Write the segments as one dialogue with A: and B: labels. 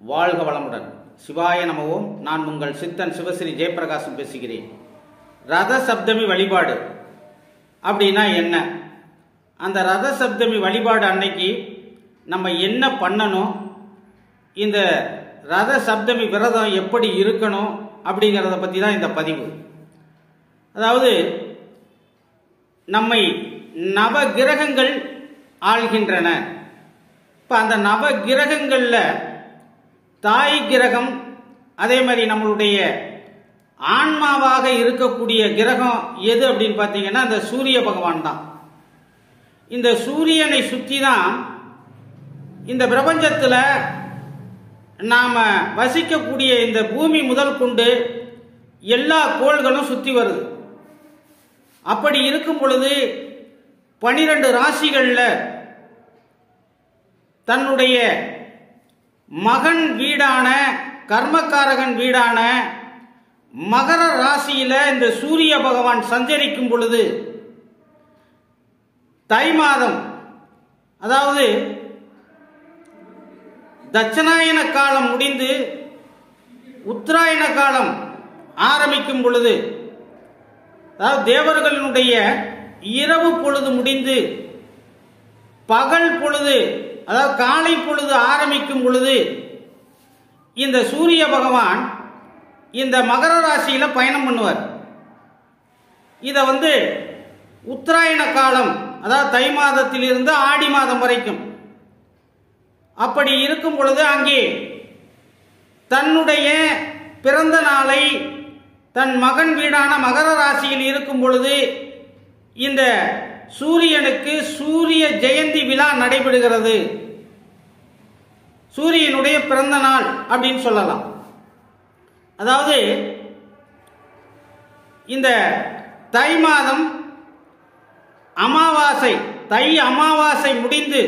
A: வாழ்க வளமுடன் சிவாய நமவோம் நான் உங்கள் சித்தன் சிவஸ்ரீ ஜெயபிரகாசம் பேசுகிறேன் ரத சப்தமி வழிபாடு அப்படின்னா என்ன அந்த ரத சப்தமி வழிபாடு அன்னைக்கு நம்ம என்ன பண்ணணும் இந்த ரத சப்தமி விரதம் எப்படி இருக்கணும் அப்படிங்கிறத பற்றி தான் இந்த பதிவு அதாவது நம்மை நவ கிரகங்கள் ஆள்கின்றன இப்போ அந்த நவ கிரகங்களில் தாய் கிரகம் அதே மாதிரி நம்மளுடைய ஆன்மாவாக இருக்கக்கூடிய கிரகம் எது அப்படின்னு பார்த்தீங்கன்னா இந்த சூரிய பகவான் தான் இந்த சூரியனை சுற்றி தான் இந்த பிரபஞ்சத்தில் நாம் வசிக்கக்கூடிய இந்த பூமி முதல் கொண்டு எல்லா கோள்களும் சுற்றி வருது அப்படி இருக்கும் பொழுது பனிரெண்டு ராசிகளில் தன்னுடைய மகன் வீடான கர்மக்காரகன் வீடான மகர ராசியில இந்த சூரிய பகவான் சஞ்சரிக்கும் பொழுது தை மாதம் அதாவது தட்சணாயன காலம் முடிந்து உத்தராயண காலம் ஆரம்பிக்கும் பொழுது அதாவது தேவர்களினுடைய இரவு பொழுது முடிந்து பகல் பொழுது அதாவது காலை பொழுது ஆரம்பிக்கும் பொழுது இந்த சூரிய பகவான் இந்த மகர ராசியில பயணம் பண்ணுவார் இதை வந்து உத்தராயண காலம் அதாவது தை மாதத்திலிருந்து ஆடி மாதம் வரைக்கும் அப்படி இருக்கும் பொழுது அங்கே தன்னுடைய பிறந்த நாளை தன் மகன் வீடான மகர ராசியில் இருக்கும் பொழுது இந்த சூரியனுக்கு சூரிய ஜெயந்தி விழா நடைபெறுகிறது சூரியனுடைய பிறந்த நாள் அப்படின்னு சொல்லலாம் அதாவது இந்த தை மாதம் அமாவாசை தை அமாவாசை முடிந்து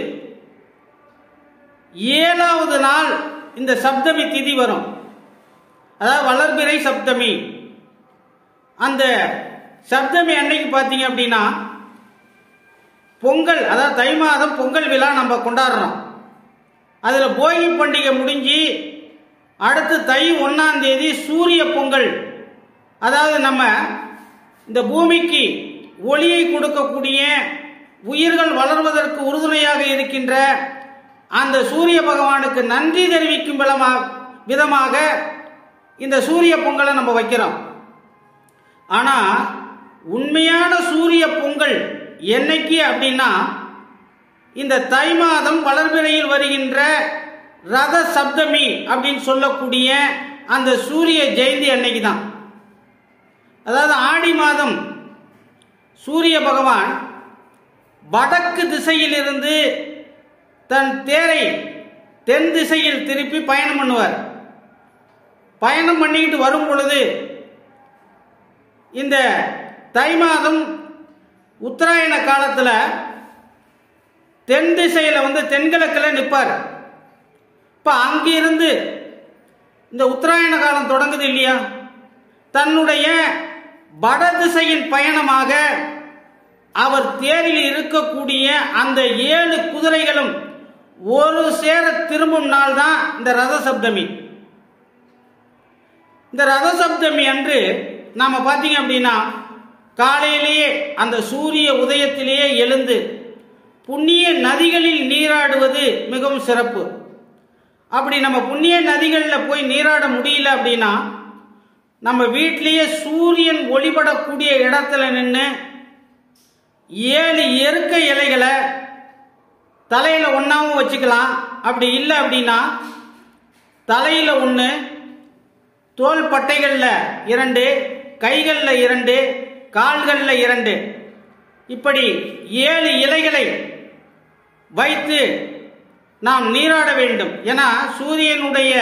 A: ஏழாவது நாள் இந்த சப்தமி திதி வரும் அதாவது வளர்பிறை சப்தமி அந்த சப்தமி அன்னைக்கு பார்த்தீங்க அப்படின்னா பொங்கல் அதாவது தை மாதம் பொங்கல் விழா நம்ம கொண்டாடுறோம் அதில் போகி பண்டிகை முடிஞ்சு அடுத்து தை ஒன்றாம் தேதி சூரிய பொங்கல் அதாவது நம்ம இந்த பூமிக்கு ஒளியை கொடுக்கக்கூடிய உயிர்கள் வளர்வதற்கு உறுதுணையாக இருக்கின்ற அந்த சூரிய பகவானுக்கு நன்றி தெரிவிக்கும் விதமாக இந்த சூரிய பொங்கலை நம்ம வைக்கிறோம் ஆனால் உண்மையான சூரிய பொங்கல் என்னைக்கு அப்படின்னா இந்த தை மாதம் வளர்பிறையில் வருகின்ற ரத சப்தமி அப்படின்னு சொல்லக்கூடிய அந்த சூரிய ஜெயந்தி அன்னைக்கு தான் அதாவது ஆடி மாதம் சூரிய பகவான் வடக்கு திசையிலிருந்து தன் தேரை தென் திசையில் திருப்பி பயணம் பண்ணுவார் பயணம் பண்ணிக்கிட்டு வரும் பொழுது இந்த தை மாதம் உத்தராயண காலத்தில் தென் திசையில் வந்து தென்கிழக்கில் நிற்பார் இப்போ அங்கிருந்து இந்த உத்தராயண காலம் தொடங்குது இல்லையா தன்னுடைய வட திசையின் பயணமாக அவர் தேரில் இருக்கக்கூடிய அந்த ஏழு குதிரைகளும் ஒரு சேர திரும்பும் நாள் தான் இந்த ரத சப்தமி இந்த ரத சப்தமி அன்று நாம பார்த்தீங்க அப்படின்னா காலையிலேயே அந்த சூரிய உதயத்திலேயே எழுந்து புண்ணிய நதிகளில் நீராடுவது மிகவும் சிறப்பு அப்படி நம்ம புண்ணிய நதிகளில் போய் நீராட முடியல அப்படின்னா நம்ம வீட்டிலேயே சூரியன் ஒளிபடக்கூடிய இடத்துல நின்று ஏழு எருக்க இலைகளை தலையில ஒன்றாவும் வச்சுக்கலாம் அப்படி இல்லை அப்படின்னா தலையில ஒன்று தோல் பட்டைகளில் இரண்டு கைகளில் இரண்டு கால்களில் இரண்டு இப்படி ஏழு இலைகளை வைத்து நாம் நீராட வேண்டும் ஏன்னா சூரியனுடைய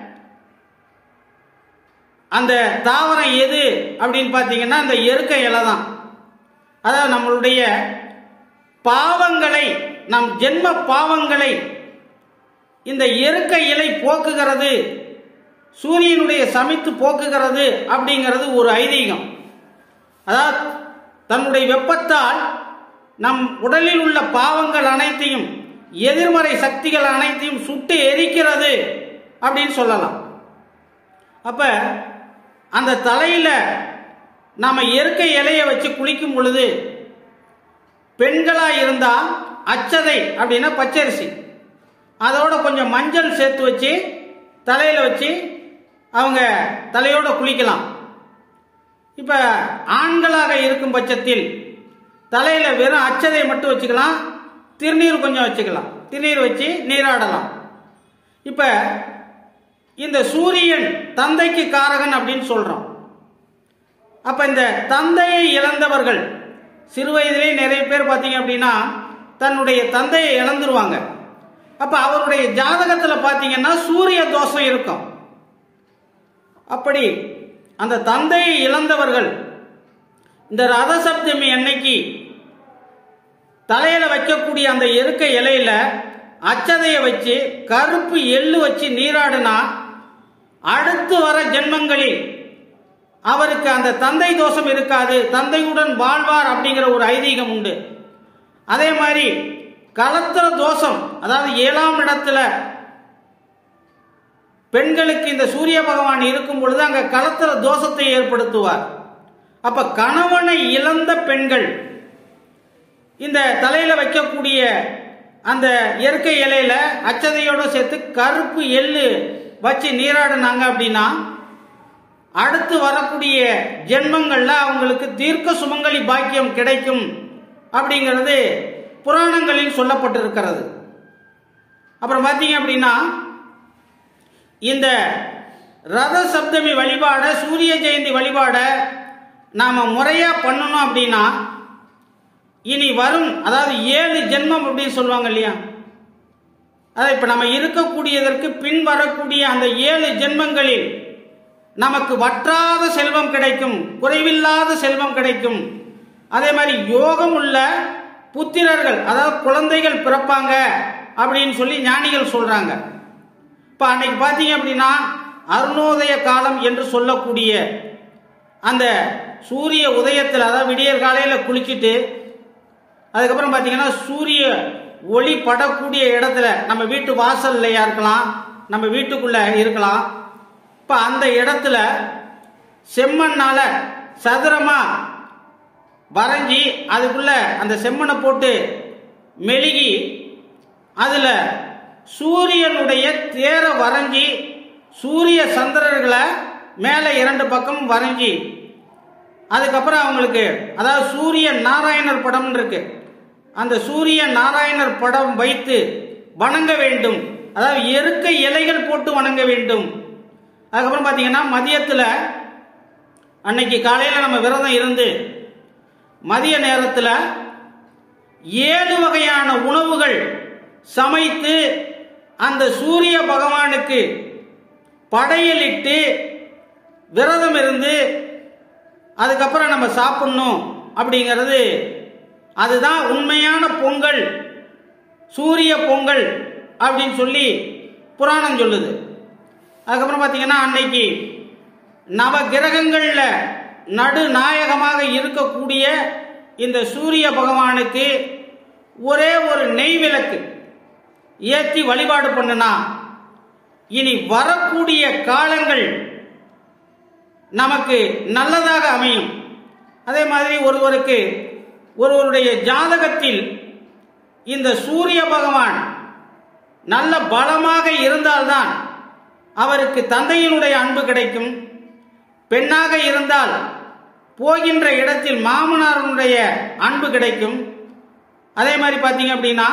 A: அந்த தாவரம் எது அப்படின்னு பார்த்தீங்கன்னா அந்த எருக்க இலை தான் அதாவது நம்மளுடைய பாவங்களை நம் ஜென்ம பாவங்களை இந்த எருக்க இலை போக்குகிறது சூரியனுடைய சமைத்து போக்குகிறது அப்படிங்கிறது ஒரு ஐதீகம் அதாவது தன்னுடைய வெப்பத்தால் நம் உடலில் உள்ள பாவங்கள் அனைத்தையும் எதிர்மறை சக்திகள் அனைத்தையும் சுட்டு எரிக்கிறது அப்படின்னு சொல்லலாம் அப்ப அந்த தலையில நாம இயற்கை இலையை வச்சு குளிக்கும் பொழுது பெண்களா இருந்தா அச்சதை அப்படின்னா பச்சரிசி அதோட கொஞ்சம் மஞ்சள் சேர்த்து வச்சு தலையில வச்சு அவங்க தலையோட குளிக்கலாம் இப்ப ஆண்களாக இருக்கும் பட்சத்தில் தலையில வெறும் அச்சதை மட்டும் வச்சுக்கலாம் திருநீர் கொஞ்சம் வச்சுக்கலாம் திருநீர் வச்சு நீராடலாம் இப்ப இந்த சூரியன் தந்தைக்கு காரகன் அப்படின்னு சொல்றோம் அப்ப இந்த தந்தையை இழந்தவர்கள் சிறு வயதிலே நிறைய பேர் பார்த்தீங்க அப்படின்னா தன்னுடைய தந்தையை இழந்துருவாங்க அப்ப அவருடைய ஜாதகத்துல பார்த்தீங்கன்னா சூரிய தோஷம் இருக்கும் அப்படி அந்த தந்தையை இழந்தவர்கள் இந்த ரத சப்தமி அன்னைக்கு தலையில வைக்கக்கூடிய அந்த எருக்க இலையில அச்சதைய வச்சு கருப்பு எள்ளு வச்சு நீராடினா அடுத்து வர ஜென்மங்களில் அவருக்கு அந்த தந்தை தோஷம் இருக்காது தந்தையுடன் வாழ்வார் அப்படிங்கிற ஒரு ஐதீகம் உண்டு அதே மாதிரி கலத்திர தோஷம் அதாவது ஏழாம் இடத்துல பெண்களுக்கு இந்த சூரிய பகவான் இருக்கும் பொழுது அங்க கலத்திர தோஷத்தை ஏற்படுத்துவார் அப்ப கணவனை இழந்த பெண்கள் இந்த தலையில வைக்கக்கூடிய அந்த இயற்கை இலையில அச்சதையோட சேர்த்து கருப்பு எள்ளு வச்சு நீராடினாங்க அப்படின்னா அடுத்து வரக்கூடிய ஜென்மங்கள்ல அவங்களுக்கு தீர்க்க சுமங்கலி பாக்கியம் கிடைக்கும் அப்படிங்கிறது புராணங்களில் சொல்லப்பட்டிருக்கிறது அப்புறம் பார்த்தீங்க அப்படின்னா இந்த ரத சப்தமி வழிபாட சூரிய ஜெயந்தி வழிபாட நாம முறையா பண்ணணும் அப்படின்னா இனி வரும் அதாவது ஏழு ஜென்மம் அப்படின்னு சொல்லுவாங்க இல்லையா அதாவது இப்ப நம்ம இருக்கக்கூடியதற்கு பின் வரக்கூடிய அந்த ஏழு ஜென்மங்களில் நமக்கு வற்றாத செல்வம் கிடைக்கும் குறைவில்லாத செல்வம் கிடைக்கும் அதே மாதிரி யோகம் உள்ள புத்திரர்கள் அதாவது குழந்தைகள் பிறப்பாங்க அப்படின்னு சொல்லி ஞானிகள் சொல்றாங்க இப்ப அன்னைக்கு பாத்தீங்க அப்படின்னா அருணோதய காலம் என்று சொல்லக்கூடிய அந்த சூரிய உதயத்தில் அதாவது விடியற் காலையில குளிச்சுட்டு அதுக்கப்புறம் பாத்தீங்கன்னா சூரிய ஒளி படக்கூடிய இடத்துல நம்ம வீட்டு வாசல்லையா இருக்கலாம் நம்ம வீட்டுக்குள்ள இருக்கலாம் இப்ப அந்த இடத்துல செம்மண்ணால சதுரமா வரைஞ்சி அதுக்குள்ள அந்த செம்மண்ணை போட்டு மெழுகி அதுல சூரியனுடைய தேரை வரைஞ்சி சூரிய சந்திரர்களை மேலே இரண்டு பக்கம் வரைஞ்சி அதுக்கப்புறம் அவங்களுக்கு அதாவது சூரிய நாராயணர் படம் இருக்கு அந்த சூரிய நாராயணர் படம் வைத்து வணங்க வேண்டும் அதாவது எருக்க இலைகள் போட்டு வணங்க வேண்டும் அதுக்கப்புறம் பார்த்தீங்கன்னா மதியத்தில் அன்னைக்கு காலையில் நம்ம விரதம் இருந்து மதிய நேரத்தில் ஏழு வகையான உணவுகள் சமைத்து அந்த சூரிய பகவானுக்கு படையலிட்டு விரதம் இருந்து அதுக்கப்புறம் நம்ம சாப்பிடணும் அப்படிங்கிறது அதுதான் உண்மையான பொங்கல் சூரிய பொங்கல் அப்படின்னு சொல்லி புராணம் சொல்லுது அதுக்கப்புறம் பார்த்தீங்கன்னா அன்னைக்கு நவ கிரகங்களில் நடுநாயகமாக இருக்கக்கூடிய இந்த சூரிய பகவானுக்கு ஒரே ஒரு நெய் விளக்கு ஏற்றி வழிபாடு பண்ணுனா இனி வரக்கூடிய காலங்கள் நமக்கு நல்லதாக அமையும் அதே மாதிரி ஒருவருக்கு ஒருவருடைய ஜாதகத்தில் இந்த சூரிய பகவான் நல்ல பலமாக இருந்தால்தான் அவருக்கு தந்தையினுடைய அன்பு கிடைக்கும் பெண்ணாக இருந்தால் போகின்ற இடத்தில் மாமனாரனுடைய அன்பு கிடைக்கும் அதே மாதிரி பார்த்தீங்க அப்படின்னா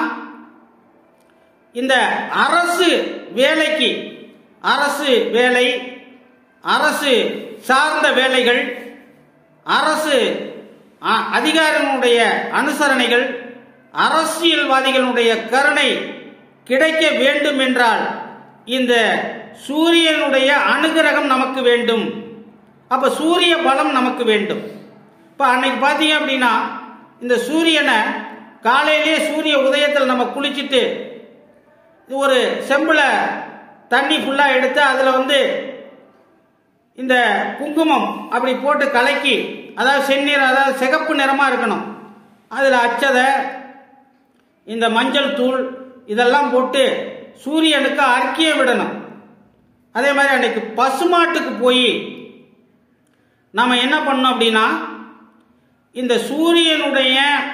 A: இந்த அரசு வேலைக்கு அரசு வேலை அரசு சார்ந்த வேலைகள் அரசு அ- அதிகாரிகளுடைய அனுசரணைகள் அரசியல்வாதிகளுடைய கருணை கிடைக்க வேண்டும் என்றால் இந்த சூரியனுடைய அனுகிரகம் நமக்கு வேண்டும் அப்ப சூரிய பலம் நமக்கு வேண்டும் இப்ப அன்னைக்கு பாத்தீங்க அப்படின்னா இந்த சூரியனை காலையிலேயே சூரிய உதயத்தில் நம்ம குளிச்சுட்டு ஒரு செம்புல தண்ணி ஃபுல்லா எடுத்து அதுல வந்து இந்த குங்குமம் அப்படி போட்டு கலக்கி அதாவது செந்நிறம் அதாவது சிகப்பு நிறமா இருக்கணும் அதுல அச்சதை இந்த மஞ்சள் தூள் இதெல்லாம் போட்டு சூரியனுக்கு அர்க்கியம் விடணும் அதே மாதிரி அன்னைக்கு பசுமாட்டுக்கு போய் நாம என்ன பண்ணோம் அப்படின்னா இந்த சூரியனுடைய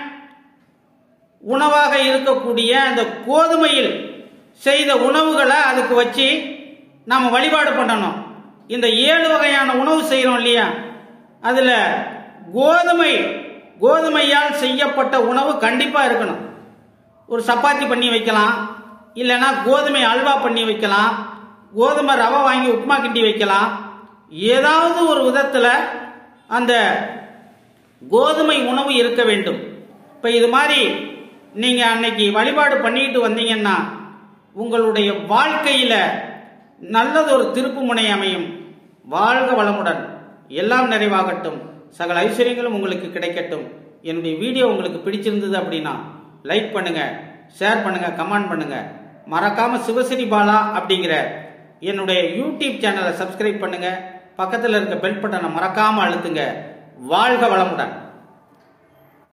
A: உணவாக இருக்கக்கூடிய அந்த கோதுமையில் செய்த உணவுகளை அதுக்கு வச்சு நாம் வழிபாடு பண்ணணும் இந்த ஏழு வகையான உணவு செய்கிறோம் இல்லையா அதில் கோதுமை கோதுமையால் செய்யப்பட்ட உணவு கண்டிப்பாக இருக்கணும் ஒரு சப்பாத்தி பண்ணி வைக்கலாம் இல்லைன்னா கோதுமை அல்வா பண்ணி வைக்கலாம் கோதுமை ரவை வாங்கி உப்புமா கிண்டி வைக்கலாம் ஏதாவது ஒரு விதத்தில் அந்த கோதுமை உணவு இருக்க வேண்டும் இப்போ இது மாதிரி நீங்கள் அன்னைக்கு வழிபாடு பண்ணிட்டு வந்தீங்கன்னா உங்களுடைய வாழ்க்கையில் நல்லது ஒரு திருப்பு முனை அமையும் வாழ்க வளமுடன் எல்லாம் நிறைவாகட்டும் சகல ஐஸ்வர்யங்களும் உங்களுக்கு கிடைக்கட்டும் என்னுடைய வீடியோ உங்களுக்கு பிடிச்சிருந்தது அப்படின்னா லைக் பண்ணுங்க ஷேர் பண்ணுங்க கமெண்ட் பண்ணுங்க மறக்காம சிவஸ்ரீ பாலா அப்படிங்கிற என்னுடைய யூடியூப் சேனலை சப்ஸ்கிரைப் பண்ணுங்க பக்கத்தில் இருக்க பெல் பட்டனை மறக்காம அழுத்துங்க வாழ்க வளமுடன்